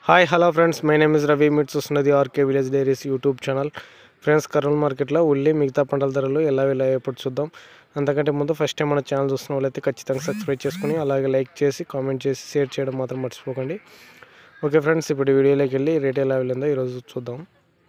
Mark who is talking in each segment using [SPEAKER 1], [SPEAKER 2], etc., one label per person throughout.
[SPEAKER 1] hi hello friends my name is Ravi మీరు చూస్తున్నది RK village diaries YouTube channel friends Kurnool మార్కెట్లో ఉల్లి మిగతా పంటల ధరలు ఎలా ఎలా ఎప్పుడు చూద్దాం అంతకంటే ముందు ఫస్ట్ టైం మన ఛానల్ చూస్తున్న వాళ్ళైతే ఖచ్చితంగా సబ్స్క్రైబ్ చేసుకుని అలాగే లైక్ చేసి కామెంట్ చేసి షేర్ చేయడం మాత్రం మర్చిపోకండి ఓకే ఫ్రెండ్స్ ఇప్పుడు వీడియోలోకి వెళ్ళి రేట్ ఎలా వెళ్ళిందో ఈరోజు చూద్దాం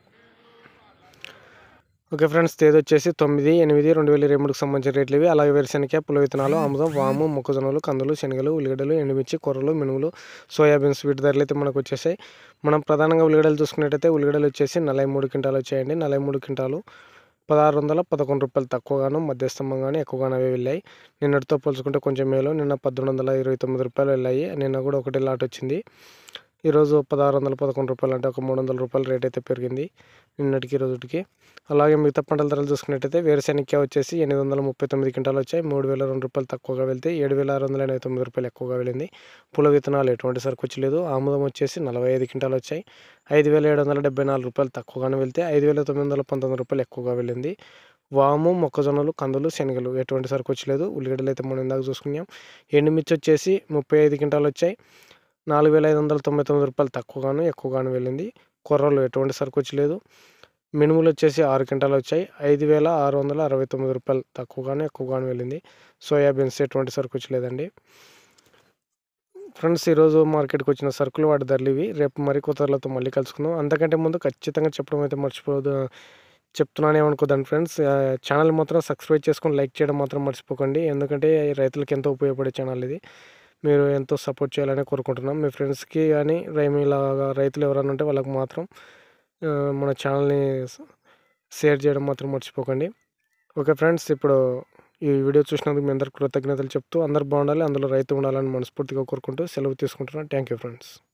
[SPEAKER 1] ఓకే ఫ్రెండ్స్ తేదీ వచ్చేసి తొమ్మిది ఎనిమిది రెండు వేల ఇరవై మూడుకి సంబంధించిన రేట్లు ఇవి అలాగే వేరుశనగ పుల్ల విత్తనాలు అమృతం వాము మొక్కజొన్నలు కందులు శనగలు ఉల్లిగడ్డలు ఎండుమిర్చి కూరలు మినుములు సోయాబీన్స్ వీటి ధరలు అయితే మనకు వచ్చేసాయి మనం ప్రధానంగా ఉల్లిగడ్డలు చూసుకున్నట్టయితే ఉల్లిగడ్డలు వచ్చేసి నలభై మూడు క్వింటాలు వచ్చాయండి నలభై మూడు క్వింటాలు పదహారు వందల పదకొండు రూపాయలు తక్కువగాను మధ్యస్థంగాను ఎక్కువగానే అవి వెళ్ళాయి నిన్నటితో పోల్చుకుంటే కొంచెం మేలు నిన్న పద్దెనిమిది వందల ఇరవై తొమ్మిది రూపాయలు వెళ్ళాయి నిన్న కూడా ఒకటి లాట్ వచ్చింది ఈరోజు పదహారు వందల పదకొండు రూపాయలు అంటే ఒక మూడు వందల రూపాయల రేట్ అయితే పెరిగింది నిన్నటికి రోజుకి అలాగే మిగతా పంటల ధరలు చూసుకున్నట్టయితే వేరుశెనగ వచ్చేసి ఎనిమిది వందల ముప్పై తొమ్మిది క్వింటాలు వచ్చాయి మూడు వేల రెండు రూపాయలు తక్కువగా వెళ్తే ఏడు వేల ఆరు వందల ఎనభై తొమ్మిది రూపాయలు ఎక్కువగా వెళ్ళింది పుల విత్తనాలు ఎటువంటి సరుకు వచ్చలేదు ఆముదం వచ్చేసి నలభై ఐదు క్వింటాలు వచ్చాయి ఐదు వేల ఏడు వందల డెబ్బై నాలుగు రూపాయలు తక్కువగానే వెళ్తే ఐదు వేల తొమ్మిది వందల పంతొమ్మిది రూపాయలు ఎక్కువగా వెళ్ళింది వాము మొక్కజొన్నలు కందులు శనగలు ఎటువంటి సరుకు వచ్చలేదు ఉల్లిగడ్డలు అయితే మనం ఇందాక చూసుకున్నాం ఎండుమిర్చి వచ్చేసి ముప్పై ఐదు క్వింటాలు వచ్చాయి నాలుగు వేల ఐదు వందల తొంభై తొమ్మిది రూపాయలు తక్కువగాను ఎక్కువగాను వెళ్ళింది కొర్రలు ఎటువంటి సరుకు వచ్చలేదు మినుములు వచ్చేసి ఆరు క్వింటాలు వచ్చాయి ఐదు వేల ఆరు వందల అరవై తొమ్మిది రూపాయలు తక్కువగాను ఎక్కువగాను వెళ్ళింది సోయాబీన్స్ ఎటువంటి సరుకు వచ్చలేదండి ఫ్రెండ్స్ ఈరోజు మార్కెట్కి వచ్చిన సరుకులు వాటి ధరలు ఇవి రేపు మరి కొత్త ధరలతో మళ్ళీ కలుసుకుందాం అంతకంటే ముందు ఖచ్చితంగా చెప్పడం అయితే మర్చిపోదు చెప్తున్నాను ఏమనుకోదండి ఫ్రెండ్స్ ఛానల్ మాత్రం సబ్స్క్రైబ్ చేసుకొని లైక్ చేయడం మాత్రం మర్చిపోకండి ఎందుకంటే రైతులకు ఎంతో ఉపయోగపడే ఛానల్ ఇది మీరు ఎంతో సపోర్ట్ చేయాలని కోరుకుంటున్నాం మీ ఫ్రెండ్స్కి కానీ మీలాగా రైతులు ఎవరైనా ఉంటే వాళ్ళకి మాత్రం మన ఛానల్ని షేర్ చేయడం మాత్రం మర్చిపోకండి ఓకే ఫ్రెండ్స్ ఇప్పుడు ఈ వీడియో చూసినందుకు మీ అందరికి కృతజ్ఞతలు చెప్తూ అందరు బాగుండాలి అందులో రైతు ఉండాలని మనస్ఫూర్తిగా కోరుకుంటూ సెలవు తీసుకుంటున్నాను థ్యాంక్ యూ ఫ్రెండ్స్